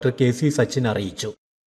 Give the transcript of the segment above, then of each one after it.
doctor K C Sachin അറിയിച്ചു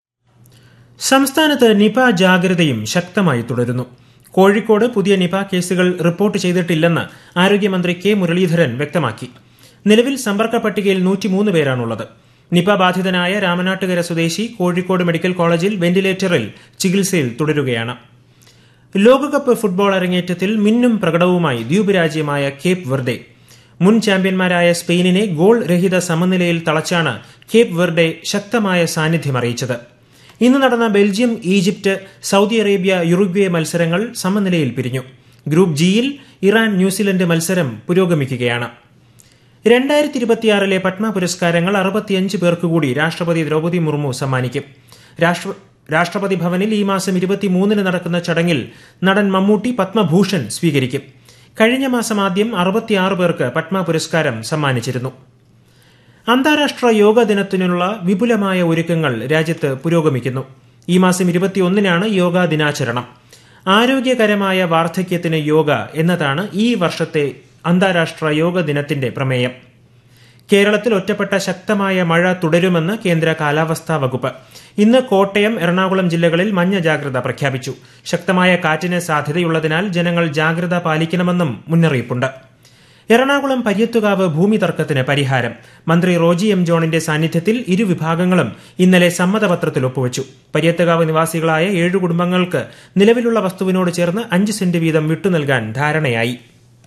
സംസ്ഥാനത്ത് Nipah ജാഗ്രതയും ശക്തമായി തുടരുന്നു കോഴിക്കോട് പുതിയ നിപ കേസുകൾ റിപ്പോർട്ട് ചെയ്തിട്ടില്ലെന്ന് ആരോഗ്യമന്ത്രി കെ മുരളീധരൻ വ്യക്തമാക്കി നിലവിൽ സമ്പർക്ക പട്ടികയിൽ നൂറ്റിമൂന്ന് പേരാണുള്ളത് നിപ ബാധിതനായ രാമനാട്ടുകര സ്വദേശി കോഴിക്കോട് മെഡിക്കൽ കോളേജിൽ വെന്റിലേറ്ററിൽ ചികിത്സയിൽ തുടരുകയാണ് ലോകകപ്പ് ഫുട്ബോൾ അരങ്ങേറ്റത്തിൽ മിന്നും പ്രകടവുമായി ദ്വീപ് രാജ്യമായ കേപ്പ് വെർഡെ മുൻ ചാമ്പ്യന്മാരായ സ്പെയിനിനെ ഗോൾ രഹിത സമനിലയിൽ തളച്ചാണ് കേപ്പ് വെർഡെ ശക്തമായ സാന്നിധ്യം അറിയിച്ചത് ഇന്ന് നടന്ന Belgium Egypt Saudi Arabia Uruguay മത്സരങ്ങൾ സമനിലയിൽ പിരിഞ്ഞു ഗ്രൂപ്പ് ജിയിൽ ഇറാൻ ന്യൂസിലൻഡ് മത്സരം പുരോഗമിക്കുകയാണ് രണ്ടായിരത്തി ഇരുപത്തിയാറിലെ പത്മ പുരസ്കാരങ്ങൾ അറുപത്തിയഞ്ച് പേർക്ക് കൂടി രാഷ്ട്രപതി ദ്രൗപദി മുർമു സമ്മാനിക്കും രാഷ്ട്ര രാഷ്ട്രപതി ഭവനിൽ ഈ മാസം ഇരുപത്തിമൂന്നിന് നടക്കുന്ന ചടങ്ങിൽ നടൻ മമ്മൂട്ടി പത്മഭൂഷൺ സ്വീകരിക്കും കഴിഞ്ഞ മാസം ആദ്യം അറുപത്തിയാറ് പേർക്ക് പത്മ പുരസ്കാരം സമ്മാനിച്ചിരുന്നു അന്താരാഷ്ട്ര യോഗ ദിനത്തിനുള്ള വിപുലമായ ഒരുക്കങ്ങൾ രാജ്യത്ത് പുരോഗമിക്കുന്നു ഈ മാസം ഇരുപത്തിയൊന്നിനാണ് യോഗാ ദിനാചരണം ആരോഗ്യകരമായ വാർദ്ധക്യത്തിന് യോഗ എന്നതാണ് ഈ വർഷത്തെ അന്താരാഷ്ട്ര യോഗ ദിനത്തിന്റെ പ്രമേയം കേരളത്തിൽ ഒറ്റപ്പെട്ട ശക്തമായ മഴ തുടരുമെന്ന് കേന്ദ്ര കാലാവസ്ഥാ വകുപ്പ് ഇന്ന് കോട്ടയം എറണാകുളം ജില്ലകളിൽ മഞ്ഞ ജാഗ്രത പ്രഖ്യാപിച്ചു ശക്തമായ കാറ്റിന് സാധ്യതയുള്ളതിനാൽ ജനങ്ങൾ ജാഗ്രത പാലിക്കണമെന്നും മുന്നറിയിപ്പുണ്ട് എറണാകുളം പര്യത്തുകാവ് ഭൂമി തർക്കത്തിന് പരിഹാരം മന്ത്രി റോജി എം ജോണിന്റെ സാന്നിധ്യത്തിൽ ഇരു വിഭാഗങ്ങളും ഇന്നലെ സമ്മതപത്രത്തിൽ ഒപ്പുവച്ചു പര്യത്തുകാവ് നിവാസികളായ ഏഴു കുടുംബങ്ങൾക്ക് നിലവിലുള്ള വസ്തുവിനോട് ചേർന്ന് അഞ്ച് സെന്റ് വീതം വിട്ടുനൽകാൻ ധാരണയായി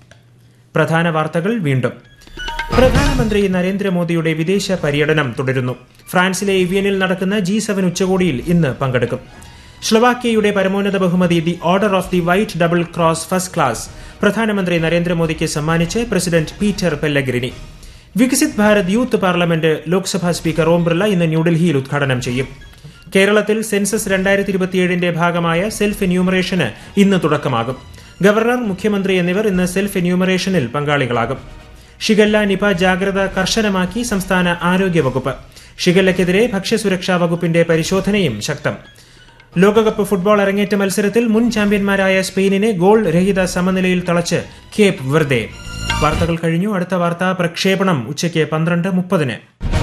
പ്രധാന വാർത്തകൾ വീണ്ടും പ്രധാനമന്ത്രി നരേന്ദ്രമോദിയുടെ വിദേശ പര്യടനം തുടരുന്നു ഫ്രാൻസിലെ ഇവിയനിൽ നടക്കുന്ന ജി സെവൻ ഉച്ചകോടിയിൽ ഇന്ന് പങ്കെടുക്കും സ്ലൊവാക്യയുടെ പരമോന്നത ബഹുമതി the order of the white double cross first class പ്രധാനമന്ത്രി നരേന്ദ്രമോദിക്ക് സമ്മാനിച്ച് president Peter Pellegrini Viksit Bharat youth parliament Lok Sabha speaker Om Birla ഇന്ന് ന്യൂഡൽഹിയിൽ ഉദ്ഘാടനം ചെയ്യും കേരളത്തിൽ സെൻസസ് രണ്ടായിരത്തി ഇരുപത്തിയേഴിന്റെ ഭാഗമായ സെൽഫ് എന്യൂമറേഷന് ഇന്ന് തുടക്കമാകും ഗവർണർ മുഖ്യമന്ത്രി എന്നിവർ ഇന്ന് സെൽഫ് എന്യൂമറേഷനിൽ പങ്കാളികളാകും ഷിഗല്ല നിപ ജാഗ്രത കർശനമാക്കി സംസ്ഥാന ആരോഗ്യവകുപ്പ് ഷിഗല്ലയ്ക്കെതിരെ ഭക്ഷ്യസുരക്ഷാ വകുപ്പിന്റെ പരിശോധനയും ശക്തം ലോകകപ്പ് ഫുട്ബോൾ അരങ്ങേറ്റ മത്സരത്തിൽ മുൻ ചാമ്പ്യന്മാരായ സ്പെയിനിനെ ഗോൾ രഹിത സമനിലയിൽ തളച്ച് കേപ്പ് വെർദെ വാർത്തകൾ കഴിഞ്ഞു അടുത്ത വാർത്താ പ്രക്ഷേപണം ഉച്ചയ്ക്ക് പന്ത്രണ്ട് മുപ്പതിന്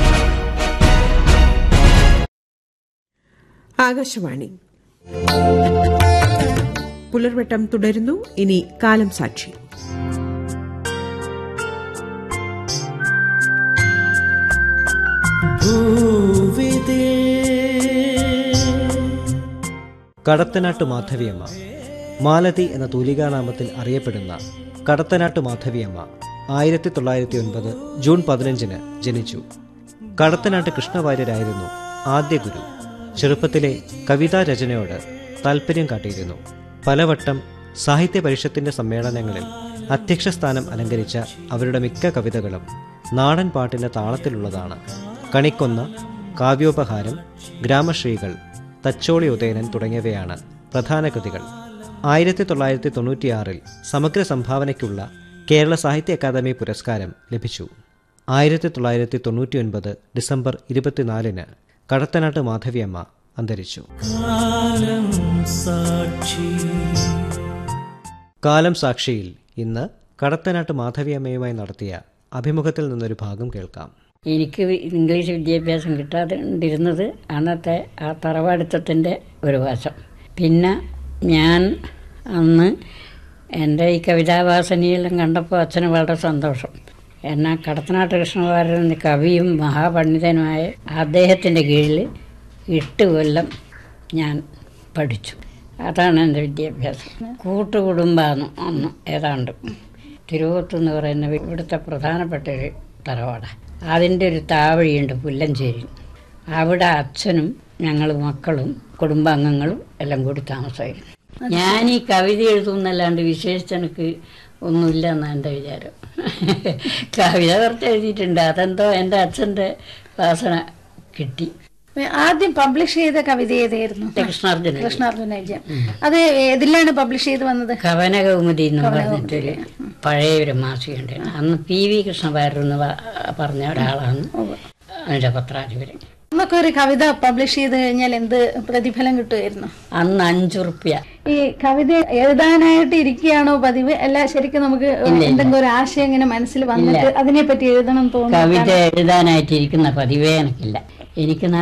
ആകാശവാണി പുലർവട്ടം തുടരുന്നു ഇനി കാലം സാക്ഷി കടത്തനാട്ട് മാധവിയമ്മ മാലതി എന്ന തൂലികാനാമത്തിൽ അറിയപ്പെടുന്ന കടത്തനാട്ട് മാധവിയമ്മ ആയിരത്തി തൊള്ളായിരത്തി ഒൻപത് ജൂൺ പതിനഞ്ചിന് ജനിച്ചു കടത്തനാട്ട് കൃഷ്ണവാര്യരായിരുന്നു ആദ്യ ഗുരു ചെറുപ്പത്തിലെ കവിതാ രചനയോട് താൽപ്പര്യം കാട്ടിയിരുന്നു പലവട്ടം സാഹിത്യ പരിഷത്തിന്റെ സമ്മേളനങ്ങളിൽ അധ്യക്ഷ സ്ഥാനം അലങ്കരിച്ച അവരുടെ മിക്ക കവിതകളും നാടൻ പാട്ടിന്റെ താളത്തിലുള്ളതാണ് കണിക്കൊന്ന കാവ്യോപഹാരം ഗ്രാമശ്രീകൾ തച്ചോളി ഉദയനൻ തുടങ്ങിയവയാണ് പ്രധാന കൃതികൾ ആയിരത്തി തൊള്ളായിരത്തി തൊണ്ണൂറ്റിയാറിൽ സമഗ്ര സംഭാവനയ്ക്കുള്ള കേരള സാഹിത്യ അക്കാദമി പുരസ്കാരം ലഭിച്ചു ആയിരത്തി തൊള്ളായിരത്തി തൊണ്ണൂറ്റിയൊൻപത് ഡിസംബർ ഇരുപത്തിനാലിന് കടത്തനാട്ട് മാധവിയമ്മ അന്തരിച്ചു കാലം സാക്ഷിയിൽ ഇന്ന് കടത്തനാട്ട് മാധവിയമ്മയുമായി നടത്തിയ അഭിമുഖത്തിൽ നിന്നൊരു ഭാഗം കേൾക്കാം എനിക്ക് ഇംഗ്ലീഷ് വിദ്യാഭ്യാസം കിട്ടാതിരുന്നത് അന്നത്തെ ആ തറവാടിത്തത്തിൻ്റെ ഒരു വശം പിന്നെ ഞാൻ അന്ന് എൻ്റെ ഈ കവിതാവാസനയെല്ലാം കണ്ടപ്പോൾ അച്ഛന് വളരെ സന്തോഷം എന്നാ കടത്തനാട്ട് കൃഷ്ണകുമാരൻ എന്ന കവിയും മഹാപണ്ഡിതനുമായ അദ്ദേഹത്തിൻ്റെ കീഴിൽ എട്ട് കൊല്ലം ഞാൻ പഠിച്ചു അതാണ് എൻ്റെ വിദ്യാഭ്യാസം കൂട്ടുകുടുംബമാണ് അന്ന് ഏതാണ്ട് തിരുവോത്ത് എന്ന് പറയുന്ന ഇവിടുത്തെ പ്രധാനപ്പെട്ട ഒരു തറവാടാണ് അതിൻ്റെ ഒരു താവഴിയുണ്ട് പുല്ലഞ്ചേരി അവിടെ അച്ഛനും ഞങ്ങൾ മക്കളും കുടുംബാംഗങ്ങളും എല്ലാം കൂടി താമസമായിരുന്നു ഞാൻ ഈ കവിത എഴുതുന്നല്ലാണ്ട് വിശേഷിച്ചെനിക്ക് ഒന്നുമില്ല എന്നാണ് എൻ്റെ വിചാരം കവിത കുറച്ച് എഴുതിയിട്ടുണ്ട് അതെന്തോ എൻ്റെ അച്ഛൻ്റെ വാസന കിട്ടി ആദ്യം പബ്ലിഷ് ചെയ്ത കവിത ഏതായിരുന്നു കൃഷ്ണാർജുന കൃഷ്ണാർജുന വിജയം അത് ഏതിലാണ് പബ്ലിഷ് ചെയ്ത് വന്നത് കവനകൗമുദി എന്ന് പറഞ്ഞിട്ടൊരു പഴയ ഒരു മാസികയുണ്ട് അന്ന് പി വി കൃഷ്ണവാര്യർ എന്ന് പ- പറഞ്ഞ ഒരാളാണ് അതിൻ്റെ പത്രാധിപര് അന്നൊക്കെ ഒരു കവിത പബ്ലിഷ് ചെയ്ത് കഴിഞ്ഞാൽ എന്ത് പ്രതിഫലം കിട്ടുമായിരുന്നു അന്ന് അഞ്ചുറുപ്യ ഈ കവിത എഴുതാനായിട്ട് ഇരിക്കുകയാണോ പതിവ് അല്ല ശരിക്കും നമുക്ക് എന്തെങ്കിലും ഒരു ആശയം ഇങ്ങനെ മനസ്സിൽ വന്നിട്ട് അതിനെ പറ്റി എഴുതണം തോന്നുന്നു കവിത എഴുതാനായിട്ടിരിക്കുന്ന പതിവേ എനിക്കില്ല എനിക്ക്